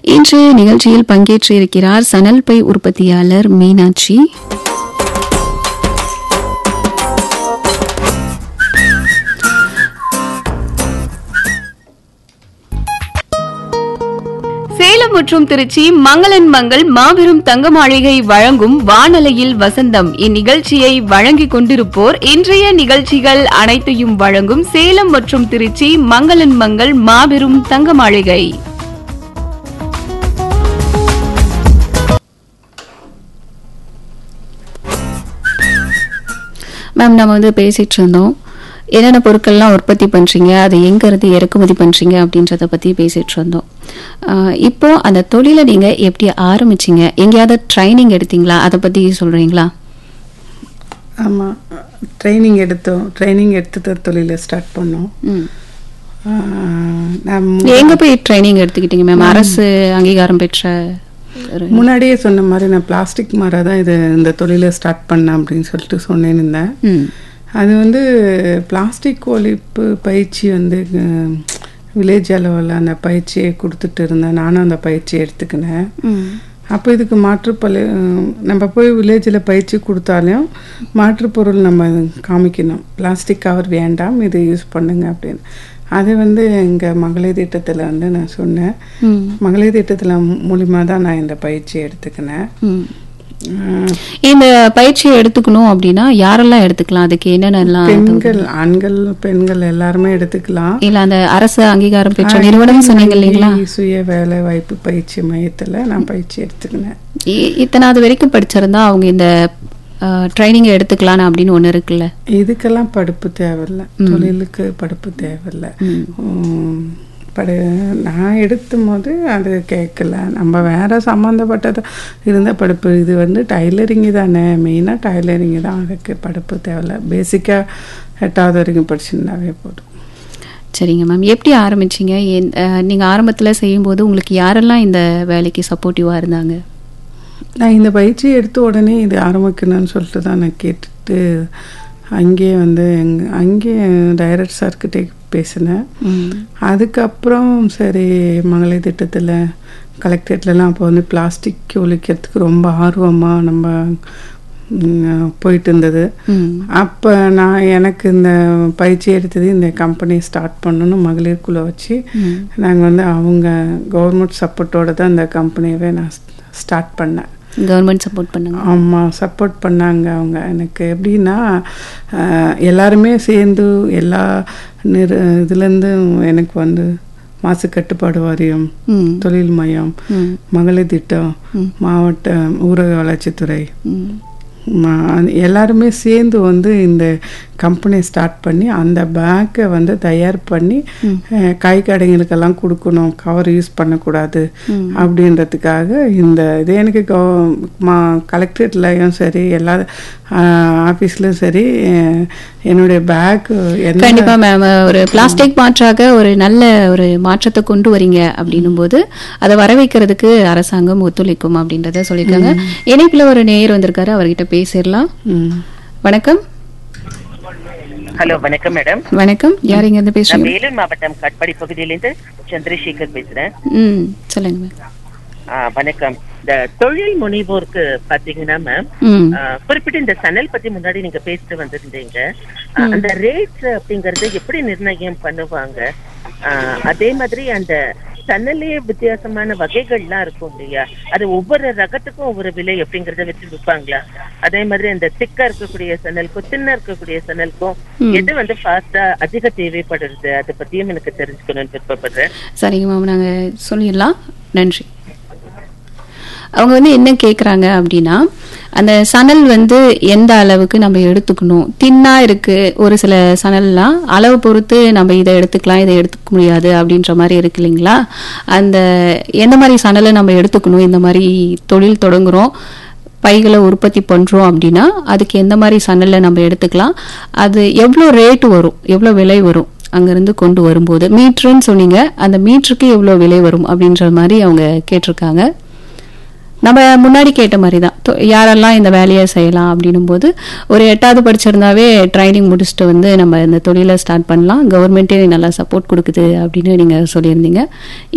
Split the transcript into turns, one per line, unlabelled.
இன்று நிகழ்ச்சியில் பங்கேற்று இருக்கிறார் சணல் பை உற்பத்தியாளர் மீனாட்சி
சேலம் மற்றும் திருச்சி மங்களன் மங்கள் மாபெரும் தங்க மாளிகை வழங்கும் வானலையில் வசந்தம் இந்நிகழ்ச்சியை வழங்கிக் கொண்டிருப்போர் இன்றைய நிகழ்ச்சிகள் அனைத்தையும் வழங்கும் சேலம் மற்றும் திருச்சி மங்களன் மங்கள் மாபெரும் தங்க மாளிகை
மேம் நம்ம வந்து பேசிட்டு இருந்தோம் என்னென்ன பொருட்கள்லாம் உற்பத்தி பண்றீங்க அதை எங்க இருந்து இறக்குமதி பண்றீங்க அப்படின்றத பத்தி பேசிட்டு இருந்தோம் ஆஹ் இப்போ அந்த தொழிலை நீங்க எப்படி ஆரம்பிச்சீங்க எங்கேயாவது ட்ரைனிங் எடுத்தீங்களா அதை பத்தி சொல்றீங்களா
ஆமாம் ட்ரைனிங் எடுத்தோம் ட்ரைனிங் எடுத்து தான் தொழிலை ஸ்டார்ட் பண்ணோம்
ம்.
ஆஹ் நான்
எங்க போய் ட்ரைனிங் எடுத்துக்கிட்டீங்க மேம் அரசு அங்கீகாரம் பெற்ற ஒரு
முன்னாடியே சொன்ன மாதிரி நான் பிளாஸ்டிக் மாதிரி தான் இது இந்த தொழிலை ஸ்டார்ட் பண்ணேன் அப்படின்னு சொல்லிட்டு சொன்னேன்னு இருந்தேன்
ம்.
அது வந்து பிளாஸ்டிக் ஒழிப்பு பயிற்சி வந்து வில்லேஜ் அளவில் அந்த பயிற்சியை கொடுத்துட்டு இருந்தேன் நானும் அந்த பயிற்சியை எடுத்துக்கினேன்
ம்.
அப்போ இதுக்கு மாற்றுப்பல நம்ம போய் வில்லேஜில் பயிற்சி கொடுத்தாலும் மாற்றுப்பொருள் நம்ம காமிக்கணும் பிளாஸ்டிக் கவர் வேண்டாம் இதை யூஸ் பண்ணுங்க அப்படின்னு அது வந்து எங்கள் மகளிர் திட்டத்தில் வந்து நான் சொன்னேன்
ம்.
மகளிர் திட்டத்தில் மூலிமா தான் நான் இந்த பயிற்சியை எடுத்துக்கினேன்
ம்.
ஆஹ்
இந்த பயிற்சியை எடுத்துக்கணும் அப்படின்னா யாரெல்லாம் எடுத்துக்கலாம் அதுக்கு என்னென்னலாம்
பெண்கள் ஆண்கள் பெண்கள் எல்லாருமே எடுத்துக்கலாம்
இல்ல அந்த அரசு அங்கீகாரம் பெற்ற நிறுவனம் சொன்னீங்க இல்லைங்களா
சுய வேலை வாய்ப்பு பயிற்சி மையத்தில் நான் பயிற்சி எடுத்துக்கினேன்
இ- இத்தனாவது வரைக்கும் படிச்சிருந்தா அவங்க இந்த ட்ரைனிங் எடுத்துக்கலாம் அப்படின்னு ஒண்ணு இருக்குல்ல
இதுக்கெல்லாம் படிப்பு தேவையில்ல தொழிலுக்கு படிப்பு தேவையில்ல உம், படி நான் எடுத்தும் போது அது கேட்கல நம்ம வேற சம்மந்தப்பட்டது இருந்த படிப்பு இது வந்து டைலரிங்கு தானே மெயினாக டைலரிங்கு தான் அதுக்கு படிப்பு தேவையில்ல பேசிக்காக எட்டாவது வரைக்கும் படிச்சிருந்தாவே போதும்
சரிங்க மேம் எப்படி ஆரம்பிச்சீங்க என்- அஹ், நீங்க ஆரம்பத்துல செய்யும்போது உங்களுக்கு யாரெல்லாம் இந்த வேலைக்கு சப்போர்ட்டிவா இருந்தாங்க
நான் இந்த பயிற்சி எடுத்த உடனே இது ஆரம்பிக்கணும்னு சொல்லிட்டு தான் நான் கேட்டுட்டு அங்கேயே வந்து எங் அங்கேயே டைரக்ட் சார்கிட்டே பேசினேன் அதுக்கப்புறம் சரி மகளிர் திட்டத்தில் கலெக்டரேட்லலாம் அப்போ வந்து பிளாஸ்டிக் ஒழிக்கிறதுக்கு ரொம்ப ஆர்வமாக நம்ம ம், போயிட்டு இருந்தது
ம்.
அப்போ நான் எனக்கு இந்த பயிற்சி எடுத்தது இந்த கம்பெனி ஸ்டார்ட் பண்ணணும் மகளிர் குழு வச்சு நாங்கள் வந்து அவங்க கவர்மெண்ட் சப்போர்ட்டோட தான் இந்த கம்பெனியவே நான் ஸ்டார்ட் பண்ணேன்
கவர்மெண்ட் சப்போர்ட் பண்ணுங்க
ஆமாம் சப்போர்ட் பண்ணாங்க அவங்க எனக்கு எப்படின்னா அஹ், எல்லாருமே சேர்ந்து எல்லா நிறு இதுலேருந்து எனக்கு வந்து மாசு கட்டுப்பாடு வாரியம்
ம்.
தொழில் மையம்
ம்.
மகளிர் திட்டம் மாவட்ட ஊரக வளர்ச்சித்துறை
ம்.
ம- எல்லாருமே சேர்ந்து வந்து இந்த கம்பெனி ஸ்டார்ட் பண்ணி அந்த பேக்கை வந்து தயார் பண்ணி அஹ், காய் கடைங்களுக்கெல்லாம் கொடுக்கணும் கவர் யூஸ் பண்ணக்கூடாது அப்படின்றதுக்காக இந்த இது எனக்கு கவ- மா கலெக்டரேட்லையும் சரி எல்லா ஆஃபீஸ்லையும் சரி அஹ், என்னுடைய பேக் என்ன
கண்டிப்பா மேம் ஒரு பிளாஸ்டிக் மாற்றாக ஒரு நல்ல ஒரு மாற்றத்தை கொண்டு வரீங்க அப்படின்னும் போது அதை வர வைக்கிறதுக்கு அரசாங்கம் ஒத்துழைக்கும் அப்படின்றத சொல்லியிருக்காங்க இணைப்புல ஒரு நேயர் வந்திருக்காரு அவர்கிட்ட பேசிடலாம்
ம்.
வணக்கம்
ஹலோ வணக்கம் மேடம்
வணக்கம் யார் இங்க இருந்து
நான்
பேசுறீங்க
வேலூர் மாவட்டம் கட்பாடி பகுதியிலிருந்து சந்திரசேகர் பேசுறேன்
ம் சொல்லுங்க மேம்
ஆ, வணக்கம் இந்த தொழில் முனைவோருக்கு பாத்தீங்கன்னா மேம்
ம்
ஆ, குறிப்பிட்ட இந்த சணல் பத்தி முன்னாடி நீங்க பேசிட்டு வந்திருந்தீங்க ஆ, அந்த ரேட் அப்படிங்கறது எப்படி நிர்ணயம் பண்ணுவாங்க ஆ, அதே மாதிரி அந்த சணல்லையே வித்தியாசமான வகைகள்லாம் இருக்கும் இல்லையா அது ஒவ்வொரு ரகத்துக்கும் ஒவ்வொரு விலை அப்படிங்கறத வச்சு விற்பாங்களா அதே மாதிரி அந்த திக்கா இருக்கக்கூடிய சணலுக்கும் தின்னா இருக்கக்கூடிய சணலுக்கும் எது வந்து ஃபாஸ்டா அதிக தேவைப்படுறது அதை பத்தியும் எனக்கு தெரிஞ்சுக்கணும்னு விருப்பப்படுறேன்
சரிங்க மேம் நாங்க சொல்லிடலாம் நன்றி அவங்க வந்து என்ன கேக்குறாங்க அப்படின்னா அந்த சணல் வந்து எந்த அளவுக்கு நம்ம எடுத்துக்கணும் தின்னா இருக்கு ஒரு சில சணல்லாம் அளவு பொறுத்து நம்ம இதை எடுத்துக்கலாம் இதை எடுத்துக்க முடியாது அப்படின்ற மாதிரி இருக்கு இல்லைங்களா அந்த எந்த மாதிரி சணலை நம்ம எடுத்துக்கணும் இந்த மாதிரி தொழில் தொடங்குறோம் பைகளை உற்பத்தி பண்றோம் அப்படின்னா அதுக்கு எந்த மாதிரி சணல்ல நம்ம எடுத்துக்கலாம் அது எவ்வளோ ரேட் வரும் எவ்வளோ விலை வரும் அங்கிருந்து கொண்டு வரும்போது மீட்டருன்னு சொன்னீங்க அந்த மீட்டருக்கு எவ்வளோ விலை வரும் அப்படின்ற மாதிரி அவங்க கேட்டிருக்காங்க நம்ம முன்னாடி கேட்ட மாதிரி தான் தொ- யாரெல்லாம் இந்த வேலையை செய்யலாம் அப்படின்னும் போது ஒரு எட்டாவது படிச்சிருந்தாவே ட்ரைனிங் முடிச்சுட்டு வந்து நம்ம இந்த தொழிலை ஸ்டார்ட் பண்ணலாம் கவர்மெண்ட்டே நல்லா சப்போர்ட் கொடுக்குது அப்படின்னு நீங்கள் சொல்லியிருந்தீங்க